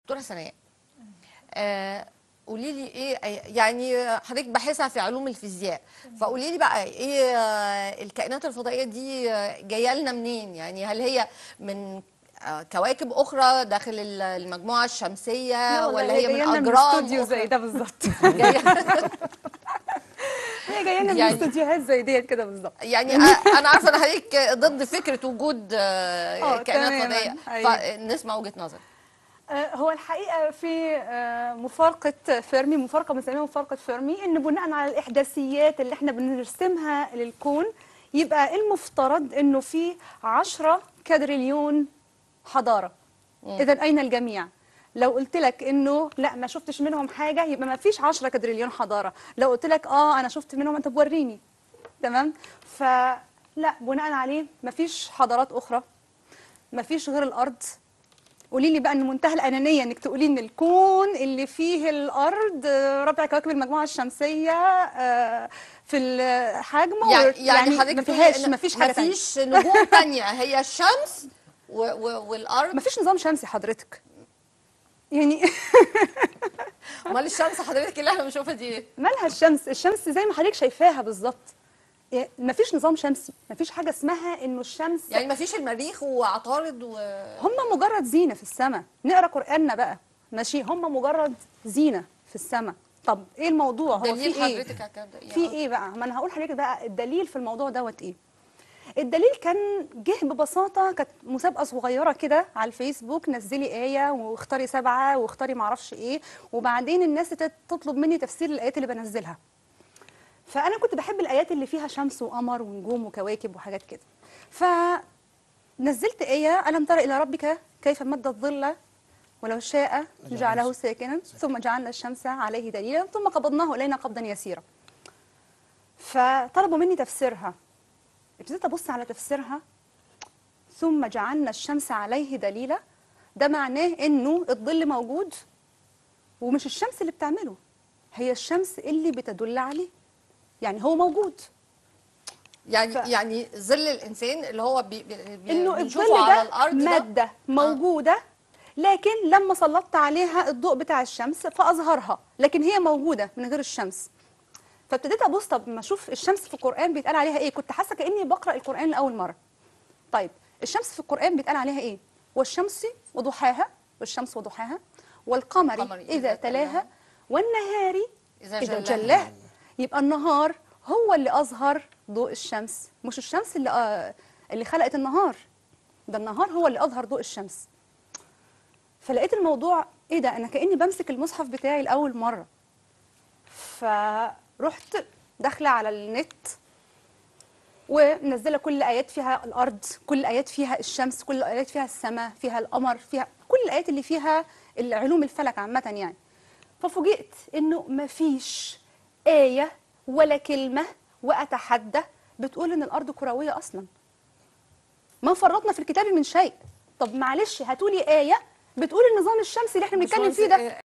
دكتوره سناء آه قولي لي ايه يعني حضرتك باحثه في علوم الفيزياء فقولي لي بقى ايه آه، الكائنات الفضائيه دي آه، جايه لنا منين يعني هل هي من آه، كواكب اخرى داخل ال- المجموعه الشمسيه ولا هي من جايه لنا من اجرام استوديو أخرى؟ زي ده بالظبط جاية- هي جايه لنا من يعني- استوديوهات زي ديت كده بالظبط يعني آه، انا عارفه ان حضرتك ضد فكره وجود آه، آه، كائنات تماماً. فضائيه أيوة. فنسمع وجهه نظر آه، هو الحقيقه في آه، مفارقه فيرمي مفارقه بنسميها مفارقه فيرمي ان بناء على الاحداثيات اللي احنا بنرسمها للكون يبقى المفترض انه في 10 كادريليون حضاره اذا اين الجميع لو قلت لك انه لا ما شفتش منهم حاجه يبقى ما فيش 10 كادريليون حضاره لو قلت لك اه انا شفت منهم انت بوريني تمام فلا بناء عليه ما فيش حضارات اخرى ما فيش غير الارض قولي لي بقى ان منتهى الانانيه انك تقولي ان الكون اللي فيه الارض آه، ربع كواكب المجموعه الشمسيه آه، في الحجم يعني و- يعني حضرتك ما بتقولي فيهاش إن ما فيش حاجه تانية مفيش نجوم تانية هي الشمس و و والارض ما فيش نظام شمسي حضرتك يعني امال الشمس حضرتك اللي احنا بنشوفها دي ايه؟ مالها الشمس الشمس زي ما حضرتك شايفاها بالظبط ما فيش نظام شمسي ما فيش حاجه اسمها انه الشمس يعني ما فيش المريخ وعطارد و هم مجرد زينه في السماء نقرا قراننا بقى ماشي هم مجرد زينه في السماء طب ايه الموضوع هو دليل في ايه حضرتك على الكلام ده إيه؟ في ايه بقى ما انا هقول لحضرتك بقى الدليل في الموضوع دوت ايه الدليل كان جه ببساطه كانت مسابقه صغيره كده على الفيسبوك نزلي ايه واختاري سبعه واختاري معرفش ايه وبعدين الناس تت- تطلب مني تفسير الايات اللي بنزلها فانا كنت بحب الايات اللي فيها شمس وقمر ونجوم وكواكب وحاجات كده فنزلت ايه الم تر الى ربك كيف مد الظل ولو شاء جعله ساكنا ثم جعلنا الشمس عليه دليلا ثم قبضناه الينا قبضا يسيرا فطلبوا مني تفسيرها ابتديت ابص على تفسيرها ثم جعلنا الشمس عليه دليلا ده معناه انه الظل موجود ومش الشمس اللي بتعمله هي الشمس اللي بتدل عليه يعني هو موجود يعني ف- يعني ظل الانسان اللي هو بي بي بي انه بنشوفه الظل على ده الارض ده ماده موجوده لكن لما سلطت عليها الضوء بتاع الشمس فاظهرها لكن هي موجوده من غير الشمس فابتديت ابص طب ما اشوف الشمس في القران بيتقال عليها ايه كنت حاسه كاني بقرا القران لاول مره طيب الشمس في القران بيتقال عليها ايه والشمس وضحاها والشمس وضحاها والقمر القمر اذا, إذا تلاها تلاها والنهار إذا اذا جلاها. جلاها يبقى النهار هو اللي اظهر ضوء الشمس مش الشمس اللي آه اللي خلقت النهار ده النهار هو اللي اظهر ضوء الشمس فلقيت الموضوع ايه ده انا كاني بمسك المصحف بتاعي لاول مره فرحت داخله على النت ومنزله كل الايات فيها الارض كل الايات فيها الشمس كل الايات فيها السماء فيها القمر فيها كل الايات اللي فيها العلوم الفلك عامه يعني ففوجئت انه مفيش ايه ولا كلمه واتحدى بتقول ان الارض كرويه اصلا ما فرطنا في الكتاب من شيء طب معلش هاتولي ايه بتقول النظام الشمسي اللي احنا بنتكلم فيه ده